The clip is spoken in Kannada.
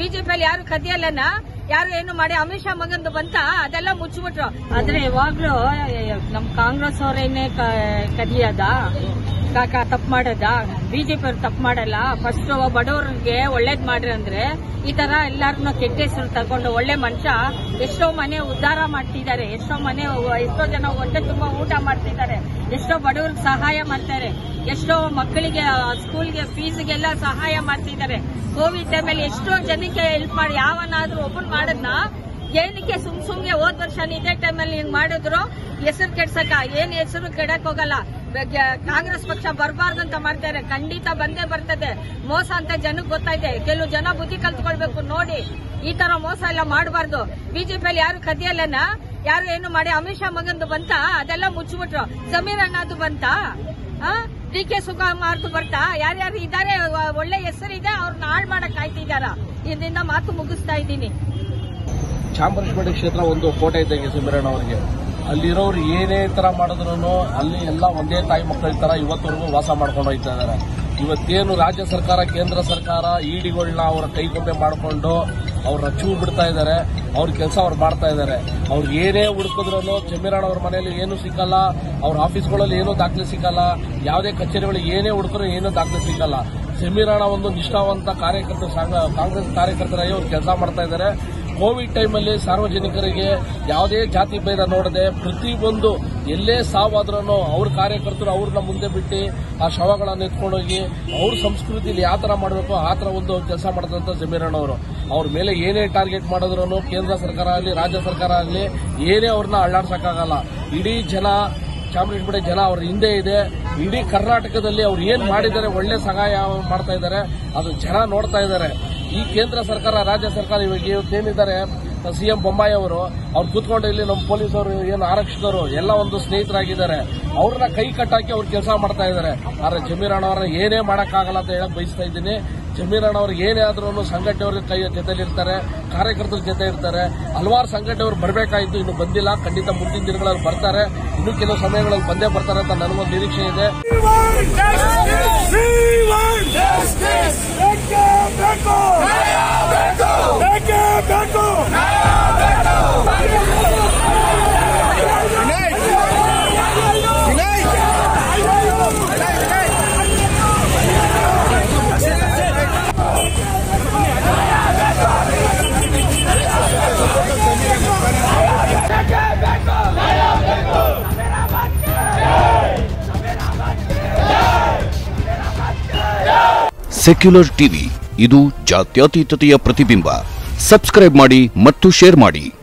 ಬಿಜೆಪಿಯಲ್ಲಿ ಯಾರು ಕದಿಯಲ್ಲನ ಯಾರು ಏನು ಮಾಡಿ ಅಮಿತ್ ಶಾ ಮಗಂದು ಬಂತ ಅದೆಲ್ಲ ಮುಚ್ಚಿಬಿಟ್ರು ಆದ್ರೆ ಯಾವಾಗ್ಲೂ ನಮ್ ಕಾಂಗ್ರೆಸ್ ಅವರೇನೆ ಕದಿಯದ ಕಾಕ ತಪ್ಪು ಮಾಡದ ಬಿಜೆಪಿ ಅವ್ರು ತಪ್ಪು ಮಾಡಲ್ಲ ಫಸ್ಟ್ ಬಡವರಿಗೆ ಒಳ್ಳೇದ್ ಮಾಡ್ರಿ ಅಂದ್ರೆ ಈ ತರ ಎಲ್ಲಾರನ್ನ ಕೆಟ್ಟ ಹೆಸರು ತಗೊಂಡು ಒಳ್ಳೆ ಮನುಷ್ಯ ಎಷ್ಟೋ ಮನೆ ಉದ್ಧಾರ ಮಾಡ್ತಿದ್ದಾರೆ ಎಷ್ಟೋ ಮನೆ ಎಷ್ಟೋ ಜನ ಹೊಟ್ಟೆ ತುಂಬಾ ಊಟ ಮಾಡ್ತಿದ್ದಾರೆ ಎಷ್ಟೋ ಬಡವರಿಗೆ ಸಹಾಯ ಮಾಡ್ತಾರೆ ಎಷ್ಟೋ ಮಕ್ಕಳಿಗೆ ಸ್ಕೂಲ್ಗೆ ಫೀಸ್ಗೆಲ್ಲ ಸಹಾಯ ಮಾಡ್ತಿದ್ದಾರೆ ಕೋವಿಡ್ ಟೈಮಲ್ಲಿ ಎಷ್ಟೋ ಜನಕ್ಕೆ ಹೆಲ್ಪ್ ಮಾಡಿ ಯಾವನಾದ್ರೂ ಒಬ್ಬರು ಮಾಡದ್ನ ಏನಕ್ಕೆ ಸುಮ್ ಸುಮ್ಗೆ ಹೋದ್ ವರ್ಷ ಇದೇ ಟೈಮಲ್ಲಿ ಹಿಂಗ್ ಮಾಡಿದ್ರು ಹೆಸರು ಕೆಡ್ಸಕ ಏನ್ ಹೆಸರು ಕೆಡಕ್ ಹೋಗಲ್ಲ ಬಗ್ಗೆ ಕಾಂಗ್ರೆಸ್ ಪಕ್ಷ ಬರಬಾರ್ದು ಅಂತ ಮಾಡ್ತಾರೆ ಖಂಡಿತ ಬಂದೇ ಬರ್ತದೆ ಮೋಸ ಅಂತ ಜನಕ್ಕೆ ಗೊತ್ತಾಯ್ತೆ ಕೆಲವು ಜನ ಬುದ್ಧಿ ಕಲ್ತ್ಕೊಳ್ಬೇಕು ನೋಡಿ ಈ ತರ ಮೋಸ ಎಲ್ಲ ಮಾಡಬಾರ್ದು ಬಿಜೆಪಿಯಲ್ಲಿ ಯಾರು ಕದಿಯಲ್ಲನ ಯಾರು ಏನು ಮಾಡಿ ಅಮಿತ್ ಶಾ ಮಗಂದು ಬಂತ ಅದೆಲ್ಲ ಮುಚ್ಚಿಬಿಟ್ರು ಸಮೀರ್ ಅಣ್ಣದು ಬಂತ ಡಿ ಕೆ ಶಿವಕುಮಾರ್ದು ಬರ್ತಾ ಯಾರ್ಯಾರು ಇದಾರೆ ಒಳ್ಳೆ ಹೆಸರಿದೆ ಅವ್ರನ್ನ ಹಾಳು ಮಾಡಕ್ ಆಯ್ತಿದಾರ ಇದರಿಂದ ಮಾತು ಮುಗಿಸ್ತಾ ಇದ್ದೀನಿ ಚಾಮರಾಜಪೇಟೆ ಕ್ಷೇತ್ರ ಒಂದು ಕೋಟೆ ಇದ್ದಂಗೆ ಸಿದ್ದರಾಮಯ್ಯ ಅವರಿಗೆ ಅಲ್ಲಿರೋರು ಏನೇ ತರ ಮಾಡಿದ್ರು ಅಲ್ಲಿ ಎಲ್ಲ ಒಂದೇ ತಾಯಿ ಮಕ್ಕಳ ತರ ಇವತ್ತವರೆಗೂ ವಾಸ ಮಾಡ್ಕೊಂಡು ಹೋಗ್ತಾ ಇದ್ದಾರೆ ಇವತ್ತೇನು ರಾಜ್ಯ ಸರ್ಕಾರ ಕೇಂದ್ರ ಸರ್ಕಾರ ಇಡಿಗಳನ್ನ ಅವರ ಕೈಗೊಂಬೆ ಮಾಡಿಕೊಂಡು ಅವ್ರ ರಚ್ಚು ಬಿಡ್ತಾ ಇದ್ದಾರೆ ಅವ್ರ ಕೆಲಸ ಅವ್ರು ಮಾಡ್ತಾ ಇದ್ದಾರೆ ಅವ್ರು ಏನೇ ಹುಡುಕಿದ್ರು ಚೆಮ್ಮಿರಾಣ ಅವ್ರ ಮನೆಯಲ್ಲಿ ಏನೂ ಸಿಕ್ಕಲ್ಲ ಅವ್ರ ಆಫೀಸ್ಗಳಲ್ಲಿ ಏನೂ ದಾಖಲೆ ಸಿಕ್ಕಲ್ಲ ಯಾವುದೇ ಕಚೇರಿಗಳಿಗೆ ಏನೇ ಹುಡುಕರು ಏನೂ ದಾಖಲೆ ಸಿಕ್ಕಲ್ಲ ಸೆಮಿರಾಣ ಒಂದು ನಿಷ್ಠಾವಂತ ಕಾರ್ಯಕರ್ತ ಸಂಘ- ಕಾಂಗ್ರೆಸ್ ಕಾರ್ಯಕರ್ತರಾಗಿ ಅವ್ರು ಕೆಲಸ ಮಾಡ್ತಾ ಇದ್ದಾರೆ ಕೋವಿಡ್ ಟೈಮಲ್ಲಿ ಸಾರ್ವಜನಿಕರಿಗೆ ಯಾವುದೇ ಜಾತಿ ಭೇದ ನೋಡದೆ ಪ್ರತಿಯೊಂದು ಎಲ್ಲೇ ಸಾವಾದ್ರೂ ಅವ್ರ ಕಾರ್ಯಕರ್ತರು ಅವ್ರನ್ನ ಮುಂದೆ ಬಿಟ್ಟು ಆ ಶವಗಳನ್ನು ಎತ್ಕೊಂಡೋಗಿ ಅವ್ರ ಸಂಸ್ಕೃತಿಲಿ ಯಾವ ತರ ಮಾಡಬೇಕು ಆ ತರ ಒಂದು ಕೆಲಸ ಮಾಡಿದಂತ ಜಮೀರಣ್ಣ ಅವರು ಅವ್ರ ಮೇಲೆ ಏನೇ ಟಾರ್ಗೆಟ್ ಮಾಡಿದ್ರು ಕೇಂದ್ರ ಸರ್ಕಾರ ಆಗಲಿ ರಾಜ್ಯ ಸರ್ಕಾರ ಆಗಲಿ ಏನೇ ಅವ್ರನ್ನ ಅಳ್ಳಾಡ್ಸಕ್ಕಾಗಲ್ಲ ಇಡೀ ಜನ ಚಾಮರಾಜಪೇಟೆ ಜನ ಅವ್ರ ಹಿಂದೆ ಇದೆ ಇಡೀ ಕರ್ನಾಟಕದಲ್ಲಿ ಅವ್ರು ಏನ್ ಮಾಡಿದ್ದಾರೆ ಒಳ್ಳೆ ಸಹಾಯ ಮಾಡ್ತಾ ಇದ್ದಾರೆ ಅದು ಜನ ನೋಡ್ತಾ ಇದ್ದಾರೆ ಈ ಕೇಂದ್ರ ಸರ್ಕಾರ ರಾಜ್ಯ ಸರ್ಕಾರ ಇವಾಗ ಇವತ್ತೇನಿದ್ದಾರೆ ಸಿಎಂ ಬೊಮ್ಮಾಯಿ ಅವರು ಅವ್ರು ಕೂತ್ಕೊಂಡು ಇಲ್ಲಿ ನಮ್ಮ ಪೊಲೀಸರು ಏನು ಆರಕ್ಷಕರು ಎಲ್ಲ ಒಂದು ಸ್ನೇಹಿತರಾಗಿದ್ದಾರೆ ಅವ್ರನ್ನ ಕೈ ಕಟ್ಟಾಕಿ ಅವ್ರು ಕೆಲಸ ಮಾಡ್ತಾ ಇದ್ದಾರೆ ಆದ್ರೆ ಜಮೀರಣ್ಣ ಅವ್ರನ್ನ ಏನೇ ಮಾಡಕ್ಕಾಗಲ್ಲ ಅಂತ ಹೇಳಕ್ ಬಯಸ್ತಾ ಇದ್ದೀನಿ ಜಮೀರಣ್ಣ ಅವ್ರು ಏನೇ ಆದ್ರೂ ಸಂಘಟನೆಯವ್ರ ಕೈ ಜೊತೆಲಿರ್ತಾರೆ ಕಾರ್ಯಕರ್ತರ ಜೊತೆ ಇರ್ತಾರೆ ಹಲವಾರು ಸಂಘಟನೆಯವರು ಬರಬೇಕಾಯಿತು ಇನ್ನು ಬಂದಿಲ್ಲ ಖಂಡಿತ ಮುಂದಿನ ದಿನಗಳಲ್ಲಿ ಬರ್ತಾರೆ ಇನ್ನು ಕೆಲವು ಸಮಯಗಳಲ್ಲಿ ಬಂದೇ ಬರ್ತಾರೆ ಅಂತ ನನಗೊಂದು ನಿರೀಕ್ಷೆ ಇದೆ ಸೆಕ್ಯುಲರ್ ಟಿವಿ ಇದು ಜಾತ್ಯತೀತತೆಯ ಪ್ರತಿಬಿಂಬ ಸಬ್ಸ್ಕ್ರೈಬ್ ಮಾಡಿ ಮತ್ತು ಶೇರ್ ಮಾಡಿ